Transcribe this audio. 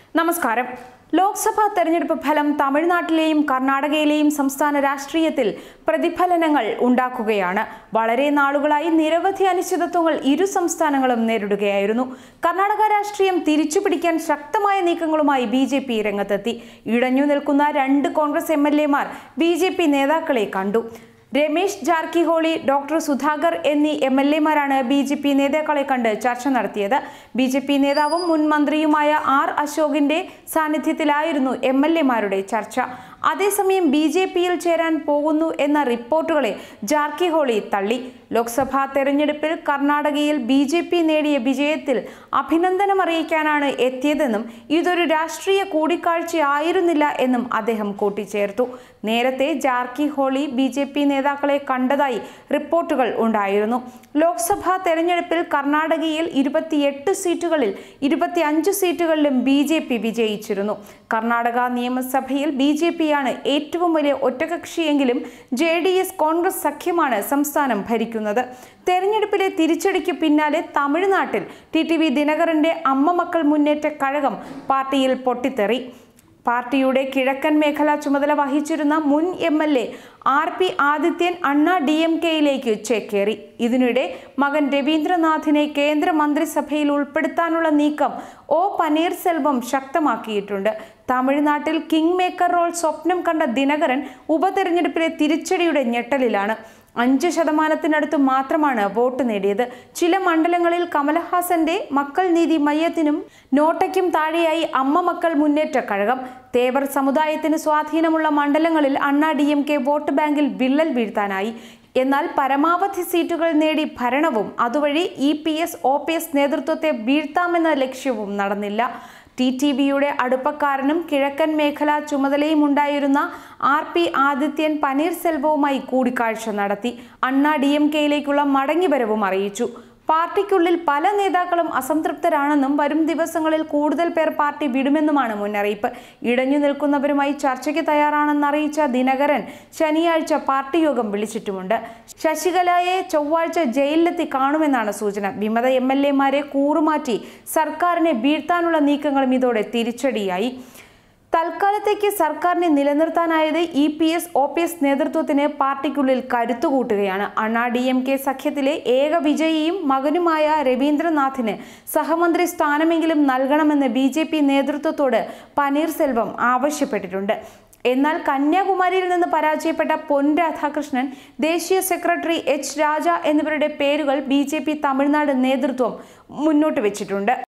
നമസ്കാരം ലോക്സഭാ തെരഞ്ഞെടുപ്പ് ഫലം തമിഴ്നാട്ടിലെയും കർണാടകയിലെയും സംസ്ഥാന രാഷ്ട്രീയത്തിൽ പ്രതിഫലനങ്ങൾ ഉണ്ടാക്കുകയാണ് വളരെ നാളുകളായി നിരവധി അനിശ്ചിതത്വങ്ങൾ ഇരു സംസ്ഥാനങ്ങളും നേരിടുകയായിരുന്നു കർണാടക രാഷ്ട്രീയം തിരിച്ചുപിടിക്കാൻ ശക്തമായ നീക്കങ്ങളുമായി ബി ജെ പി രംഗത്തെത്തി ഇടഞ്ഞു നിൽക്കുന്ന രണ്ട് കോൺഗ്രസ് എം എൽ എമാർ ബി ജെ പി നേതാക്കളെ കണ്ടു രമേശ് ജാർക്കിഹോളി ഡോക്ടർ സുധാകർ എന്നീ എം എൽ എമാരാണ് ബി ജെ പി നേതാക്കളെ കണ്ട് ചർച്ച നടത്തിയത് ബി ജെ പി നേതാവും മുൻ മന്ത്രിയുമായ ആർ അശോകിന്റെ സാന്നിധ്യത്തിലായിരുന്നു എം എൽ എമാരുടെ ചർച്ച അതേസമയം ബി ജെ പിയിൽ ചേരാൻ പോകുന്നു എന്ന റിപ്പോർട്ടുകളെ ജാർക്കിഹോളി തള്ളി ലോക്സഭാ തെരഞ്ഞെടുപ്പിൽ കർണാടകയിൽ ബി ജെ പി നേടിയ വിജയത്തിൽ അഭിനന്ദനം അറിയിക്കാനാണ് എത്തിയതെന്നും ഇതൊരു രാഷ്ട്രീയ കൂടിക്കാഴ്ചയായിരുന്നില്ല എന്നും അദ്ദേഹം കൂട്ടിച്ചേർത്തു നേരത്തെ ജാർക്കിഹോളി ബി ജെ പി നേതാക്കളെ കണ്ടതായി റിപ്പോർട്ടുകൾ ഉണ്ടായിരുന്നു ലോക്സഭാ തെരഞ്ഞെടുപ്പിൽ കർണാടകയിൽ ഇരുപത്തിയെട്ട് സീറ്റുകളിൽ ഇരുപത്തിയഞ്ച് സീറ്റുകളിലും ബി ജെ പി വിജയിച്ചിരുന്നു കർണാടക നിയമസഭയിൽ ബി ജെ പിയാണ് ഏറ്റവും വലിയ ഒറ്റകക്ഷിയെങ്കിലും ജെ ഡി എസ് കോൺഗ്രസ് സഖ്യമാണ് സംസ്ഥാനം ഭരിക്കുന്നത് തെരഞ്ഞെടുപ്പിലെ തിരിച്ചടിക്ക് പിന്നാലെ തമിഴ്നാട്ടിൽ ടി ടി വി ദിനകരന്റെ അമ്മ മക്കൾ മുന്നേറ്റ കഴകം പാർട്ടിയിൽ പൊട്ടിത്തെറി പാർട്ടിയുടെ കിഴക്കൻ മേഖല ചുമതല വഹിച്ചിരുന്ന മുൻ M L A R P Adityan Anna D M കെയിലേക്ക് ചേക്കേറി ഇതിനിടെ മകൻ രവീന്ദ്രനാഥിനെ കേന്ദ്ര മന്ത്രിസഭയിൽ ഉൾപ്പെടുത്താനുള്ള നീക്കം ഒ പനീർസെൽവം ശക്തമാക്കിയിട്ടുണ്ട് തമിഴ്നാട്ടിൽ കിങ് മേക്കർ റോൾ സ്വപ്നം കണ്ട ദിനകരൻ ഉപതെരഞ്ഞെടുപ്പിലെ തിരിച്ചടിയുടെ ഞെട്ടലിലാണ് അഞ്ച് ശതമാനത്തിനടുത്ത് മാത്രമാണ് വോട്ട് നേടിയത് ചില മണ്ഡലങ്ങളിൽ കമലഹാസന്റെ മക്കൾ നീതി മയ്യത്തിനും നോട്ടയ്ക്കും താഴെയായി അമ്മ മക്കൾ മുന്നേറ്റ കഴകം തേവർ സമുദായത്തിന് സ്വാധീനമുള്ള മണ്ഡലങ്ങളിൽ അണ്ണാ ഡി എം കെ വോട്ട് ബാങ്കിൽ വിള്ളൽ വീഴ്ത്താനായി എന്നാൽ പരമാവധി സീറ്റുകൾ നേടി ഭരണവും അതുവഴി E P S O P S നേതൃത്വത്തെ വീഴ്ത്താമെന്ന ലക്ഷ്യവും നടന്നില്ല ടി ടി വിയുടെ അടുപ്പക്കാരനും കിഴക്കൻ മേഖല ചുമതലയും ഉണ്ടായിരുന്ന ആർ പി ആദിത്യൻ പനീർസെൽവവുമായി കൂടിക്കാഴ്ച നടത്തി അണ്ണാ ഡി എം കെയിലേക്കുള്ള മടങ്ങിവരവും അറിയിച്ചു പാർട്ടിക്കുള്ളിൽ പല നേതാക്കളും അസംതൃപ്തരാണെന്നും വരും ദിവസങ്ങളിൽ കൂടുതൽ പേർ പാർട്ടി വിടുമെന്നുമാണ് മുന്നറിയിപ്പ് ഇടഞ്ഞു നിൽക്കുന്നവരുമായി ചർച്ചയ്ക്ക് തയ്യാറാണെന്ന് അറിയിച്ച ദിനകരൻ ശനിയാഴ്ച പാർട്ടി യോഗം വിളിച്ചിട്ടുമുണ്ട് ശശികലയെ ചൊവ്വാഴ്ച ജയിലിലെത്തി കാണുമെന്നാണ് സൂചന വിമത എം എൽ എമാരെ കൂറുമാറ്റി സർക്കാരിനെ വീഴ്ത്താനുള്ള നീക്കങ്ങളും ഇതോടെ തിരിച്ചടിയായി തൽക്കാലത്തേക്ക് സർക്കാരിനെ നിലനിർത്താനായത് E P S O P S നേതൃത്വത്തിന് പാർട്ടിക്കുള്ളിൽ കരുത്തുകൂട്ടുകയാണ് അണ്ണാ ഡി എം കെ സഖ്യത്തിലെ ഏക വിജയിയും മകനുമായ രവീന്ദ്രനാഥിന് സഹമന്ത്രി സ്ഥാനമെങ്കിലും നൽകണമെന്ന് ബി ജെ പി നേതൃത്വത്തോട് പനീർസെൽവം ആവശ്യപ്പെട്ടിട്ടുണ്ട് എന്നാൽ കന്യാകുമാരിയിൽ നിന്ന് പരാജയപ്പെട്ട പൊൻ രാധാകൃഷ്ണൻ ദേശീയ സെക്രട്ടറി എച്ച് രാജ എന്നിവരുടെ പേരുകൾ ബി തമിഴ്നാട് നേതൃത്വം മുന്നോട്ട് വെച്ചിട്ടുണ്ട്